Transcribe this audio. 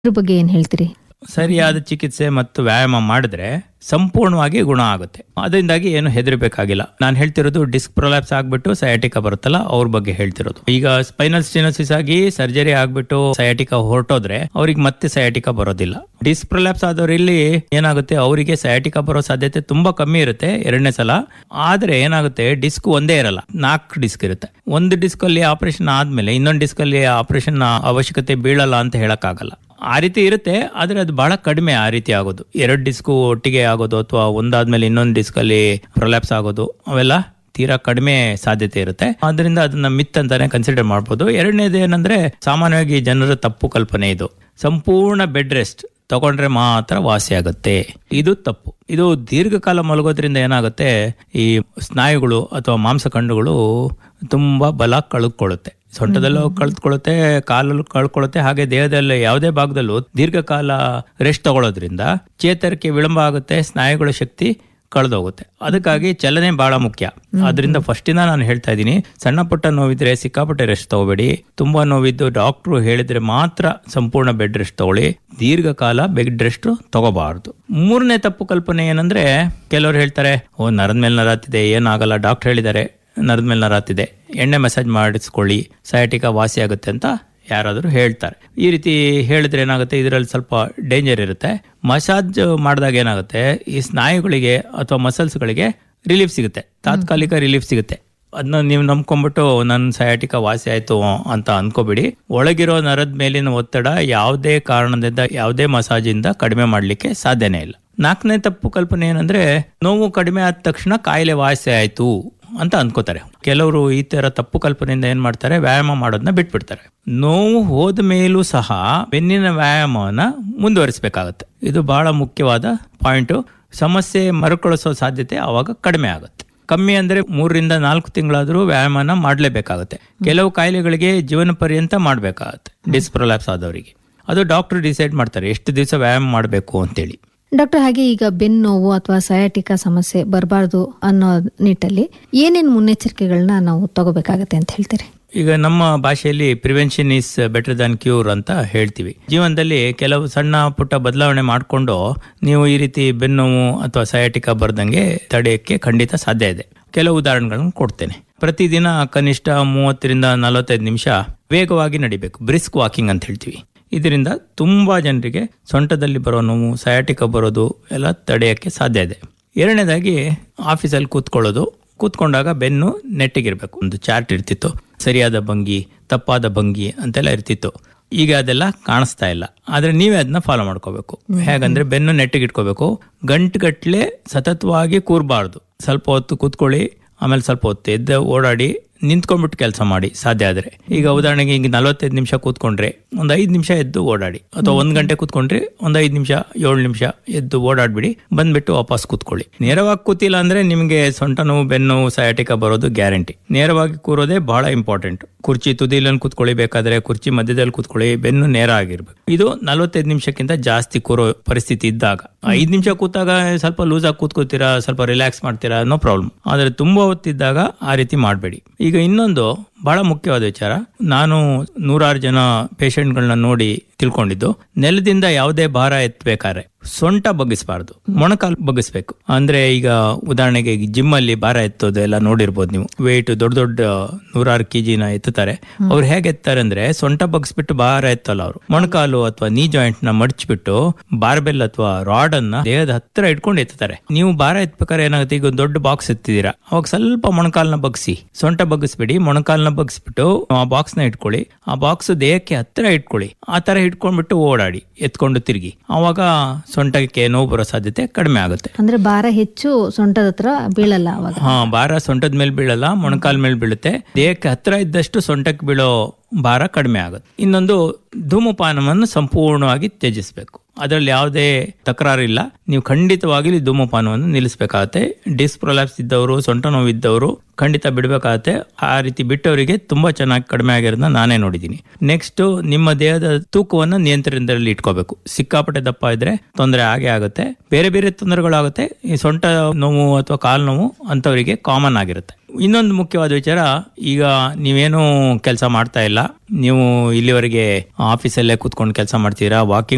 ಇದ್ರ ಬಗ್ಗೆ ಏನ್ ಹೇಳ್ತೀರಿ ಸರಿಯಾದ ಚಿಕಿತ್ಸೆ ಮತ್ತು ವ್ಯಾಯಾಮ ಮಾಡಿದ್ರೆ ಸಂಪೂರ್ಣವಾಗಿ ಗುಣ ಆಗುತ್ತೆ ಅದರಿಂದಾಗಿ ಏನು ಹೆದರಬೇಕಾಗಿಲ್ಲ ನಾನು ಹೇಳ್ತಿರೋದು ಡಿಸ್ಕ್ ಪ್ರೊಲ್ಯಾಪ್ಸ್ ಆಗ್ಬಿಟ್ಟು ಸಯಾಟಿಕಾ ಬರುತ್ತಲ್ಲ ಅವ್ರ ಬಗ್ಗೆ ಹೇಳ್ತಿರೋದು ಈಗ ಸ್ಪೈನಲ್ ಸ್ಟಿನೋಸಿಸ್ ಆಗಿ ಸರ್ಜರಿ ಆಗ್ಬಿಟ್ಟು ಸಯಾಟಿಕಾ ಹೊರಟೋದ್ರೆ ಅವ್ರಿಗೆ ಮತ್ತೆ ಸಯಾಟಿಕಾ ಬರೋದಿಲ್ಲ ಡಿಸ್ಕ್ ಪ್ರೊಲ್ಯಾಪ್ಸ್ ಆದವರಲ್ಲಿ ಏನಾಗುತ್ತೆ ಅವರಿಗೆ ಸಯಾಟಿಕಾ ಬರೋ ಸಾಧ್ಯತೆ ತುಂಬಾ ಕಮ್ಮಿ ಇರುತ್ತೆ ಎರಡನೇ ಸಲ ಆದ್ರೆ ಏನಾಗುತ್ತೆ ಡಿಸ್ಕ್ ಒಂದೇ ಇರಲ್ಲ ನಾಲ್ಕು ಡಿಸ್ಕ್ ಇರುತ್ತೆ ಒಂದು ಡಿಸ್ಕ್ ಅಲ್ಲಿ ಆಪರೇಷನ್ ಆದ್ಮೇಲೆ ಇನ್ನೊಂದು ಡಿಸ್ಕ್ ಅಲ್ಲಿ ಆಪರೇಷನ್ ಅವಶ್ಯಕತೆ ಬೀಳಲ್ಲ ಅಂತ ಹೇಳಕ್ಕಾಗಲ್ಲ ಆ ರೀತಿ ಇರುತ್ತೆ ಆದ್ರೆ ಅದು ಬಹಳ ಕಡಿಮೆ ಆ ರೀತಿ ಆಗೋದು ಎರಡು ಡಿಸ್ಕು ಒಟ್ಟಿಗೆ ಆಗೋದು ಅಥವಾ ಒಂದಾದ್ಮೇಲೆ ಇನ್ನೊಂದು ಡಿಸ್ಕ್ ಅಲ್ಲಿ ಪ್ರೊಲ್ಯಾಪ್ಸ್ ಆಗೋದು ಅವೆಲ್ಲ ತೀರಾ ಕಡಿಮೆ ಸಾಧ್ಯತೆ ಇರುತ್ತೆ ಅದರಿಂದ ಅದನ್ನ ಮಿತ್ ಅಂತಾನೆ ಕನ್ಸಿಡರ್ ಮಾಡ್ಬೋದು ಎರಡನೇದು ಏನಂದ್ರೆ ಸಾಮಾನ್ಯವಾಗಿ ಜನರ ತಪ್ಪು ಕಲ್ಪನೆ ಇದು ಸಂಪೂರ್ಣ ಬೆಡ್ ರೆಸ್ಟ್ ತಗೊಂಡ್ರೆ ಮಾತ್ರ ವಾಸಿ ಆಗುತ್ತೆ ಇದು ತಪ್ಪು ಇದು ದೀರ್ಘಕಾಲ ಮಲಗೋದ್ರಿಂದ ಏನಾಗುತ್ತೆ ಈ ಸ್ನಾಯುಗಳು ಅಥವಾ ಮಾಂಸಖಂಡಗಳು ತುಂಬಾ ಬಲ ಕಳೆದುಕೊಳ್ಳುತ್ತೆ ಸೊಂಟದಲ್ಲೂ ಕಳೆದುಕೊಳ್ಳುತ್ತೆ ಕಾಲಲ್ಲೂ ಕಳ್ಕೊಳ್ಳುತ್ತೆ ಹಾಗೆ ದೇಹದಲ್ಲಿ ಯಾವುದೇ ಭಾಗದಲ್ಲೂ ದೀರ್ಘಕಾಲ ರೆಸ್ಟ್ ತಗೊಳ್ಳೋದ್ರಿಂದ ಚೇತರಿಕೆ ವಿಳಂಬ ಆಗುತ್ತೆ ಸ್ನಾಯುಗಳ ಶಕ್ತಿ ಕಳೆದೋಗುತ್ತೆ ಅದಕ್ಕಾಗಿ ಚಲನೆ ಬಹಳ ಮುಖ್ಯ ಅದರಿಂದ ಫಸ್ಟಿಂದ ನಾನು ಹೇಳ್ತಾ ಇದ್ದೀನಿ ಸಣ್ಣ ಪುಟ್ಟ ನೋವಿದ್ರೆ ಸಿಕ್ಕಾಪಟ್ಟೆ ರೆಸ್ಟ್ ತಗೋಬೇಡಿ ತುಂಬಾ ನೋವಿದ್ದು ಡಾಕ್ಟ್ರು ಹೇಳಿದ್ರೆ ಮಾತ್ರ ಸಂಪೂರ್ಣ ಬೆಡ್ ರೆಸ್ಟ್ ತಗೊಳ್ಳಿ ದೀರ್ಘಕಾಲ ಬೆಡ್ ರೆಸ್ಟ್ ತಗೋಬಾರದು ಮೂರನೇ ತಪ್ಪು ಕಲ್ಪನೆ ಏನಂದ್ರೆ ಕೆಲವರು ಹೇಳ್ತಾರೆ ಓ ನರದ ಮೇಲೆ ನರಾತಿದೆ ಏನಾಗಲ್ಲ ಡಾಕ್ಟರ್ ಹೇಳಿದ್ದಾರೆ ನರದ ಮೇಲೆ ನರಾತಿದೆ ಎಣ್ಣೆ ಮಸಾಜ್ ಮಾಡಿಸ್ಕೊಳ್ಳಿ ಸಯಾಟಿಕಾ ವಾಸಿ ಆಗುತ್ತೆ ಅಂತ ಯಾರಾದರೂ ಹೇಳ್ತಾರೆ ಈ ರೀತಿ ಹೇಳಿದ್ರೆ ಏನಾಗುತ್ತೆ ಇದರಲ್ಲಿ ಸ್ವಲ್ಪ ಡೇಂಜರ್ ಇರುತ್ತೆ ಮಸಾಜ್ ಮಾಡಿದಾಗ ಏನಾಗುತ್ತೆ ಈ ಸ್ನಾಯುಗಳಿಗೆ ಅಥವಾ ಮಸಲ್ಸ್ಗಳಿಗೆ ರಿಲೀಫ್ ಸಿಗುತ್ತೆ ತಾತ್ಕಾಲಿಕ ರಿಲೀಫ್ ಸಿಗುತ್ತೆ ಅದನ್ನ ನೀವು ನಂಬ್ಕೊಂಡ್ಬಿಟ್ಟು ನನ್ನ ಸಯಾಟಿಕ ವಾಸಿ ಆಯ್ತು ಅಂತ ಅನ್ಕೋಬಿಡಿ ಒಳಗಿರೋ ನರದ ಮೇಲಿನ ಒತ್ತಡ ಯಾವುದೇ ಕಾರಣದಿಂದ ಯಾವುದೇ ಮಸಾಜಿಂದ ಕಡಿಮೆ ಮಾಡಲಿಕ್ಕೆ ಸಾಧ್ಯನೇ ಇಲ್ಲ ನಾಲ್ಕನೇ ತಪ್ಪು ಕಲ್ಪನೆ ಏನಂದ್ರೆ ನೋವು ಕಡಿಮೆ ಆದ ತಕ್ಷಣ ಕಾಯಿಲೆ ವಾಸಿ ಆಯ್ತು ಅಂತ ಅನ್ಕೋತಾರೆ ಕೆಲವರು ಈ ತರ ತಪ್ಪು ಕಲ್ಪನೆಯಿಂದ ಏನ್ ಮಾಡ್ತಾರೆ ವ್ಯಾಯಾಮ ಮಾಡೋದನ್ನ ಬಿಟ್ಬಿಡ್ತಾರೆ ನೋವು ಹೋದ ಮೇಲೂ ಸಹ ಬೆನ್ನಿನ ವ್ಯಾಯಾಮವನ್ನ ಮುಂದುವರಿಸಬೇಕಾಗತ್ತೆ ಇದು ಬಹಳ ಮುಖ್ಯವಾದ ಪಾಯಿಂಟ್ ಸಮಸ್ಯೆ ಮರುಕಳಿಸೋ ಸಾಧ್ಯತೆ ಅವಾಗ ಕಡಿಮೆ ಆಗುತ್ತೆ ಕಮ್ಮಿ ಅಂದ್ರೆ ಮೂರರಿಂದ ನಾಲ್ಕು ತಿಂಗಳಾದರೂ ವ್ಯಾಯಾಮನ ಮಾಡಲೇಬೇಕಾಗುತ್ತೆ ಕೆಲವು ಕಾಯಿಲೆಗಳಿಗೆ ಜೀವನ ಪರ್ಯಂತ ಮಾಡಬೇಕಾಗತ್ತೆ ಡಿಸ್ಪ್ರೊಲ್ಯಾಪ್ಸ್ ಆದವರಿಗೆ ಅದು ಡಾಕ್ಟರ್ ಡಿಸೈಡ್ ಮಾಡ್ತಾರೆ ಎಷ್ಟು ದಿವಸ ವ್ಯಾಯಾಮ ಮಾಡಬೇಕು ಅಂತೇಳಿ ಡಾಕ್ಟರ್ ಹಾಗೆ ಈಗ ಬೆನ್ನು ನೋವು ಅಥವಾ ಸಯಾಟಿಕಾ ಸಮಸ್ಯೆ ಬರಬಾರ್ದು ಅನ್ನೋ ನಿಟ್ಟಲ್ಲಿ ಏನೇನ್ ಮುನ್ನೆಚ್ಚರಿಕೆಗಳನ್ನ ನಾವು ತಗೋಬೇಕಾಗತ್ತೆ ಅಂತ ಹೇಳ್ತೀರಿ ಈಗ ನಮ್ಮ ಭಾಷೆಯಲ್ಲಿ prevention is better than cure ಅಂತ ಹೇಳ್ತೀವಿ ಜೀವನದಲ್ಲಿ ಕೆಲವು ಸಣ್ಣ ಪುಟ್ಟ ಬದಲಾವಣೆ ಮಾಡಿಕೊಂಡು ನೀವು ಈ ರೀತಿ ಬೆನ್ನೋವು ಅಥವಾ ಸಯಾಟಿಕಾ ಬರ್ದಂಗೆ ತಡೆಯಕ್ಕೆ ಖಂಡಿತ ಸಾಧ್ಯ ಇದೆ ಕೆಲವು ಉದಾಹರಣೆಗಳನ್ನು ಕೊಡ್ತೇನೆ ಪ್ರತಿದಿನ ಕನಿಷ್ಠ ಮೂವತ್ತರಿಂದ ನಲವತ್ತೈದು ನಿಮಿಷ ವೇಗವಾಗಿ ನಡಿಬೇಕು ಬ್ರಿಸ್ಕ್ ವಾಕಿಂಗ್ ಅಂತ ಹೇಳ್ತೀವಿ ಇದರಿಂದ ತುಂಬಾ ಜನರಿಗೆ ಸೊಂಟದಲ್ಲಿ ಬರೋ ನೋವು ಸಯಾಟಿಕ ಬರೋದು ಎಲ್ಲ ತಡೆಯಕ್ಕೆ ಸಾಧ್ಯ ಇದೆ ಎರಡನೇದಾಗಿ ಆಫೀಸಲ್ಲಿ ಕೂತ್ಕೊಳ್ಳೋದು ಕೂತ್ಕೊಂಡಾಗ ಬೆನ್ನು ನೆಟ್ಟಿಗಿರ್ಬೇಕು ಒಂದು ಚಾರ್ಟ್ ಇರ್ತಿತ್ತು ಸರಿಯಾದ ಭಂಗಿ ತಪ್ಪಾದ ಭಂಗಿ ಅಂತೆಲ್ಲ ಇರ್ತಿತ್ತು ಈಗ ಅದೆಲ್ಲ ಕಾಣಿಸ್ತಾ ಇಲ್ಲ ಆದ್ರೆ ನೀವೇ ಅದನ್ನ ಫಾಲೋ ಮಾಡ್ಕೋಬೇಕು ಹೇಗಂದ್ರೆ ಬೆನ್ನು ನೆಟ್ಟಿಗಿಟ್ಕೋಬೇಕು ಗಂಟುಗಟ್ಲೆ ಸತತವಾಗಿ ಕೂರಬಾರ್ದು ಸ್ವಲ್ಪ ಹೊತ್ತು ಕೂತ್ಕೊಳ್ಳಿ ಆಮೇಲೆ ಸ್ವಲ್ಪ ಹೊತ್ತು ಎದ್ದು ಓಡಾಡಿ ನಿಂತ್ಕೊಂಡ್ಬಿಟ್ಟು ಕೆಲಸ ಮಾಡಿ ಸಾಧ್ಯ ಆದ್ರೆ ಈಗ ಉದಾಹರಣೆಗೆ ಈಗ ನಲವತ್ತೈದು ನಿಮಿಷ ಕೂತ್ಕೊಂಡ್ರೆ ಒಂದು ಐದು ನಿಮಿಷ ಎದ್ದು ಓಡಾಡಿ ಅಥವಾ ಒಂದ್ ಗಂಟೆ ಕೂತ್ಕೊಂಡ್ರೆ ಒಂದ್ ಐದು ನಿಮಿಷ ಏಳು ನಿಮಿಷ ಎದ್ದು ಓಡಾಡ್ಬಿಡಿ ಬಂದ್ಬಿಟ್ಟು ವಾಪಸ್ ಕೂತ್ಕೊಳ್ಳಿ ನೇರವಾಗಿ ಕೂತಿಲ್ಲ ಅಂದ್ರೆ ನಿಮಗೆ ಸೊಂಟ ನೋವು ಬೆನ್ನು ನೋವು ಸಯಾಟಿಕ ಬರೋದು ಗ್ಯಾರಂಟಿ ನೇರವಾಗಿ ಕೂರೋದೇ ಬಹಳ ಇಂಪಾರ್ಟೆಂಟ್ ಕುರ್ಚಿ ತುದಿಲಲ್ಲಿ ಕೂತ್ಕೊಳ್ಳಿ ಬೇಕಾದ್ರೆ ಕುರ್ಚಿ ಮಧ್ಯದಲ್ಲಿ ಕೂತ್ಕೊಳ್ಳಿ ಬೆನ್ನು ನೇರ ಆಗಿರ್ಬೇಕು ಇದು ನಲವತ್ತೈದು ನಿಮಿಷಕ್ಕಿಂತ ಜಾಸ್ತಿ ಕೂರೋ ಪರಿಸ್ಥಿತಿ ಇದ್ದಾಗ ಐದು ನಿಮಿಷ ಕೂತಾಗ ಸ್ವಲ್ಪ ಲೂಸ್ ಆಗಿ ಕೂತ್ಕೋತೀರಾ ಸ್ವಲ್ಪ ರಿಲ್ಯಾಕ್ಸ್ ಮಾಡ್ತೀರಾ ನೋ ಪ್ರಾಬ್ಲಮ್ ಆದ್ರೆ ತುಂಬಾ ಹೊತ್ತಿದ್ದಾಗ ಆ ರೀತಿ ಮಾಡಬೇಡಿ ಈಗ ಇನ್ನೊಂದು ಬಹಳ ಮುಖ್ಯವಾದ ವಿಚಾರ ನಾನು ನೂರಾರು ಜನ ಪೇಷಂಟ್ಗಳನ್ನ ನೋಡಿ ತಿಳ್ಕೊಂಡಿದ್ದು ನೆಲದಿಂದ ಯಾವುದೇ ಭಾರ ಎತ್ತಬೇಕಾದ್ರೆ ಸೊಂಟ ಬಗ್ಗಿಸಬಾರ್ದು ಮೊಣಕಾಲು ಬಗ್ಗಿಸ್ಬೇಕು ಅಂದ್ರೆ ಈಗ ಉದಾಹರಣೆಗೆ ಜಿಮ್ ಅಲ್ಲಿ ಭಾರ ಎತ್ತೋದು ಎಲ್ಲ ನೋಡಿರ್ಬೋದು ನೀವು ವೆಯ್ಟ್ ದೊಡ್ಡ ದೊಡ್ಡ ನೂರಾರು ಕೆಜಿನ ಎತ್ತುತ್ತಾರೆ ಅವ್ರು ಹೇಗೆ ಎತ್ತಾರೆ ಅಂದ್ರೆ ಸೊಂಟ ಬಗ್ಗಿಸ್ಬಿಟ್ಟು ಭಾರ ಎತ್ತಲ್ಲ ಅವರು ಮೊಣಕಾಲು ಅಥವಾ ನೀ ಜಾಯಿಂಟ್ ನ ಮಡಚ್ಬಿಟ್ಟು ಬಾರ್ಬೆಲ್ ಅಥವಾ ರಾಡ್ ಅನ್ನ ದೇಹದ ಹತ್ರ ಇಟ್ಕೊಂಡು ಎತ್ತುತ್ತಾರೆ ನೀವು ಭಾರ ಎತ್ಬೇಕಾದ್ರೆ ಏನಾಗುತ್ತೆ ಈಗ ಒಂದು ದೊಡ್ಡ ಬಾಕ್ಸ್ ಎತ್ತಿದೀರಾ ಅವಾಗ ಸ್ವಲ್ಪ ಮೊಣಕಾಲ್ನ ಬಗ್ಸಿ ಸೊಂಟ ಬಗ್ಗಿಸ್ಬಿಡಿ ಮೊಣಕಾಲ್ನ ಬಗ್ಸ್ಬಿಟ್ಟು ಆ ಬಾಕ್ಸ್ ನ ಇಟ್ಕೊಳ್ಳಿ ಆ ಬಾಕ್ಸ್ ದೇಹಕ್ಕೆ ಹತ್ರ ಇಟ್ಕೊಳ್ಳಿ ಆ ತರ ಇಟ್ಕೊಂಡ್ಬಿಟ್ಟು ಓಡಾಡಿ ಎತ್ಕೊಂಡು ತಿರುಗಿ ಅವಾಗ ಸೊಂಟಕ್ಕೆ ನೋವು ಬರೋ ಸಾಧ್ಯತೆ ಕಡಿಮೆ ಆಗುತ್ತೆ ಅಂದ್ರೆ ಭಾರ ಹೆಚ್ಚು ಸೊಂಟದ ಹತ್ರ ಬೀಳಲ್ಲ ಅವಾಗ ಹಾ ಭಾರ ಸೊಂಟದ ಮೇಲೆ ಬೀಳಲ್ಲ ಮೊಣಕಾಲ್ ಮೇಲೆ ಬೀಳುತ್ತೆ ದೇಹಕ್ಕೆ ಹತ್ರ ಇದ್ದಷ್ಟು ಸೊಂಟಕ್ಕೆ ಬೀಳೋ ಭಾರ ಕಡಿಮೆ ಆಗುತ್ತೆ ಇನ್ನೊಂದು ಧೂಮಪಾನವನ್ನು ಸಂಪೂರ್ಣವಾಗಿ ತ್ಯಜಿಸಬೇಕು ಅದರಲ್ಲಿ ಯಾವುದೇ ತಕರಾರಿಲ್ಲ ನೀವು ಖಂಡಿತವಾಗಿ ಧೂಮಪಾನವನ್ನು ನಿಲ್ಲಿಸಬೇಕಾಗತ್ತೆ ಡಿಸ್ಪ್ರೊಲ್ಯಾಪ್ಸ್ ಇದ್ದವರು ಸೊಂಟ ನೋವಿದ್ದವರು ಖಂಡಿತ ಬಿಡಬೇಕಾಗತ್ತೆ ಆ ರೀತಿ ಬಿಟ್ಟವರಿಗೆ ತುಂಬಾ ಚೆನ್ನಾಗಿ ಕಡಿಮೆ ಆಗಿರೋದನ್ನ ನಾನೇ ನೋಡಿದ್ದೀನಿ ನೆಕ್ಸ್ಟ್ ನಿಮ್ಮ ದೇಹದ ತೂಕವನ್ನು ನಿಯಂತ್ರಣದಲ್ಲಿ ಇಟ್ಕೋಬೇಕು ಸಿಕ್ಕಾಪಟ್ಟೆ ದಪ್ಪ ಇದ್ರೆ ತೊಂದರೆ ಆಗೇ ಆಗುತ್ತೆ ಬೇರೆ ಬೇರೆ ತೊಂದರೆಗಳಾಗುತ್ತೆ ಈ ಸೊಂಟ ನೋವು ಅಥವಾ ಕಾಲು ನೋವು ಅಂತವರಿಗೆ ಕಾಮನ್ ಆಗಿರುತ್ತೆ ಇನ್ನೊಂದು ಮುಖ್ಯವಾದ ವಿಚಾರ ಈಗ ನೀವೇನು ಕೆಲಸ ಮಾಡ್ತಾ ಇಲ್ಲ ನೀವು ಇಲ್ಲಿವರೆಗೆ ಆಫೀಸಲ್ಲೇ ಕೂತ್ಕೊಂಡು ಕೆಲಸ ಮಾಡ್ತೀರಾ ವಾಕಿಂಗ್